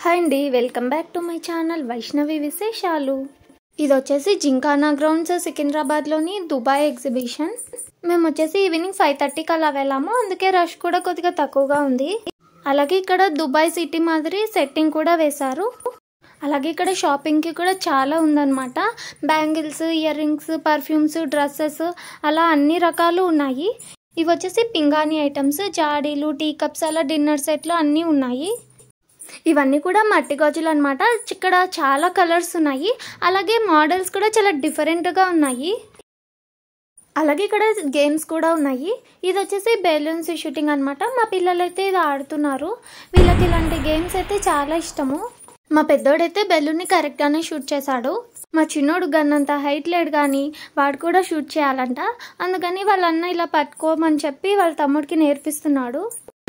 hi అండి welcome back to my channel Vaishnavi విశేషాలు ఇది వచ్చేసి జింకానా గ్రౌండ్స్ సికింద్రాబాద్లోని దుబాయ్ ఎగ్జిబిషన్ మేము వచ్చేసి ఈవినింగ్ ఫైవ్ థర్టీకి అలా వెళ్ళాము అందుకే రష్ కూడా కొద్దిగా తక్కువగా ఉంది అలాగే ఇక్కడ దుబాయ్ సిటీ మాదిరి సెట్టింగ్ కూడా వేశారు అలాగే ఇక్కడ షాపింగ్కి కూడా చాలా ఉందన్నమాట bangles earrings perfumes dresses అలా అన్ని రకాలు ఉన్నాయి ఇవి వచ్చేసి పింగాణి ఐటమ్స్ జాడీలు టీ కప్స్ అలా డిన్నర్ సెట్లు అన్నీ ఉన్నాయి ఇవన్నీ కూడా మట్టి గాజులు అనమాట ఇక్కడ చాలా కలర్స్ ఉన్నాయి అలాగే మోడల్స్ కూడా చాలా డిఫరెంట్గా ఉన్నాయి అలాగే ఇక్కడ గేమ్స్ కూడా ఉన్నాయి ఇది వచ్చేసి బెలూన్స్ షూటింగ్ అనమాట మా పిల్లలు అయితే ఇది ఆడుతున్నారు వీళ్ళకి ఇలాంటి గేమ్స్ అయితే చాలా ఇష్టము మా పెద్దోడైతే బెలూన్ని కరెక్ట్గానే షూట్ చేశాడు మా చిన్నోడు గన్నంత హైట్ లేడు కానీ వాడు కూడా షూట్ చేయాలంట అందుకని వాళ్ళ అన్న ఇలా పట్టుకోమని చెప్పి వాళ్ళ తమ్ముడికి నేర్పిస్తున్నాడు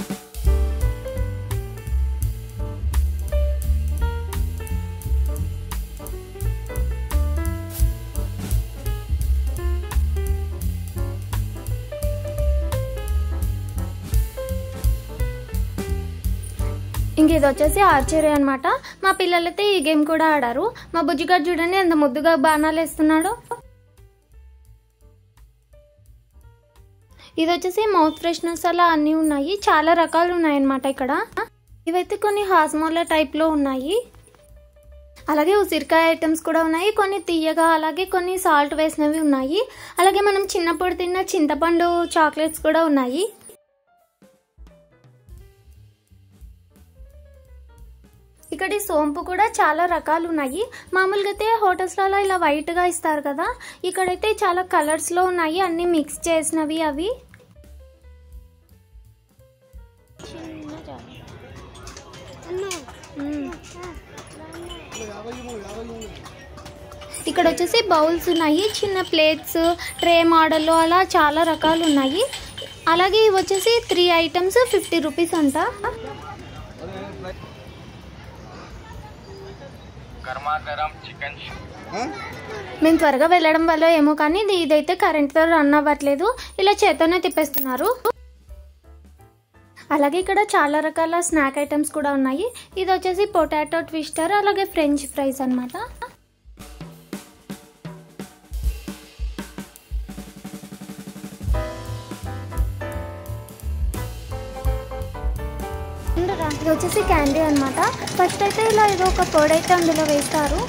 ఇంక ఇది వచ్చేసి ఆర్చరీ అనమాట మా పిల్లలైతే ఈ గేమ్ కూడా ఆడారు మా బుజ్జిగాడు చూడండి ఎంత ముద్దుగా బాణాలు వేస్తున్నాడు ఇది వచ్చేసి మౌత్ ఫ్రెషనర్స్ అలా అన్నీ ఉన్నాయి చాలా రకాలు ఉన్నాయన్నమాట ఇక్కడ ఇవైతే కొన్ని హాస్మోలా టైప్లో ఉన్నాయి అలాగే ఉసిరికాయ ఐటమ్స్ కూడా ఉన్నాయి కొన్ని తీయగా అలాగే కొన్ని సాల్ట్ వేసినవి ఉన్నాయి అలాగే మనం చిన్నప్పుడు తిన్న చింతపండు చాక్లెట్స్ కూడా ఉన్నాయి ఇక్కడ ఈ సోంపు కూడా చాలా రకాలు ఉన్నాయి మామూలుగా అయితే హోటల్స్లలో ఇలా వైట్గా ఇస్తారు కదా ఇక్కడైతే చాలా కలర్స్లో ఉన్నాయి అన్ని మిక్స్ చేసినవి అవి ఇక్కడ వచ్చేసి బౌల్స్ ఉన్నాయి చిన్న ప్లేట్స్ ట్రే మోడల్ అలా చాలా రకాలు ఉన్నాయి అలాగే ఇవి వచ్చేసి త్రీ ఐటమ్స్ ఫిఫ్టీ రూపీస్ అంట గర్మాగరం చికెన్ మేము త్వరగా వెళ్ళడం వల్ల ఏమో కానీ ఇది ఇదైతే కరెంట్తో రన్ అవ్వట్లేదు ఇలా చేతోనే తిప్పేస్తున్నారు అలాగే ఇక్కడ చాలా రకాల స్నాక్ ఐటమ్స్ కూడా ఉన్నాయి ఇది వచ్చేసి పొటాటో ట్విస్టర్ అలాగే ఫ్రెంచ్ ఫ్రైస్ అన్నమాట ఇది వచ్చేసి క్యాండీ అన్నమాట ఫస్ట్ అయితే ఇలా ఏదో ఒక పొడి అయితే అందులో వేస్తారు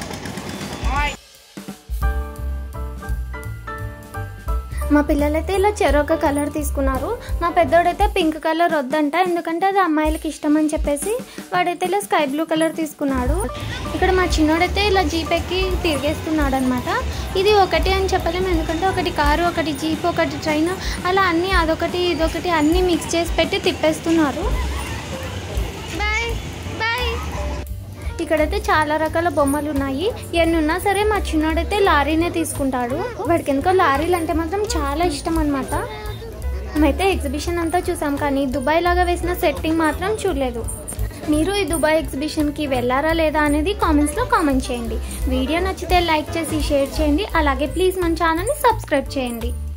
మా పిల్లలైతే ఇలా చెరొక కలర్ తీసుకున్నారు మా పెద్దోడైతే పింక్ కలర్ వద్దంట ఎందుకంటే అది అమ్మాయిలకి ఇష్టం అని చెప్పేసి వాడైతే ఇలా స్కై బ్లూ కలర్ తీసుకున్నాడు ఇక్కడ మా చిన్నోడైతే ఇలా జీప్ ఎక్కి తిరిగేస్తున్నాడు అనమాట ఇది ఒకటి అని చెప్పలేము ఎందుకంటే ఒకటి కారు ఒకటి జీప్ ఒకటి ట్రైన్ అలా అన్నీ అదొకటి ఇదొకటి అన్నీ మిక్స్ చేసి పెట్టి తిప్పేస్తున్నారు బాయ్ బాయ్ ఇక్కడైతే చాలా రకాల బొమ్మలు ఉన్నాయి ఎన్ని ఉన్నా సరే మా చిన్నోడైతే లారీనే తీసుకుంటాడు వాడికి ఎందుకో లారీలు అంటే మాత్రం చాలా ఇష్టం అనమాట మేమైతే ఎగ్జిబిషన్ అంతా చూసాం కానీ దుబాయ్ లాగా వేసిన సెట్టింగ్ మాత్రం చూడలేదు మీరు ఈ దుబాయ్ ఎగ్జిబిషన్కి వెళ్ళారా లేదా అనేది కామెంట్స్లో కామెంట్ చేయండి వీడియో నచ్చితే లైక్ చేసి షేర్ చేయండి అలాగే ప్లీజ్ మన ఛానల్ని సబ్స్క్రైబ్ చేయండి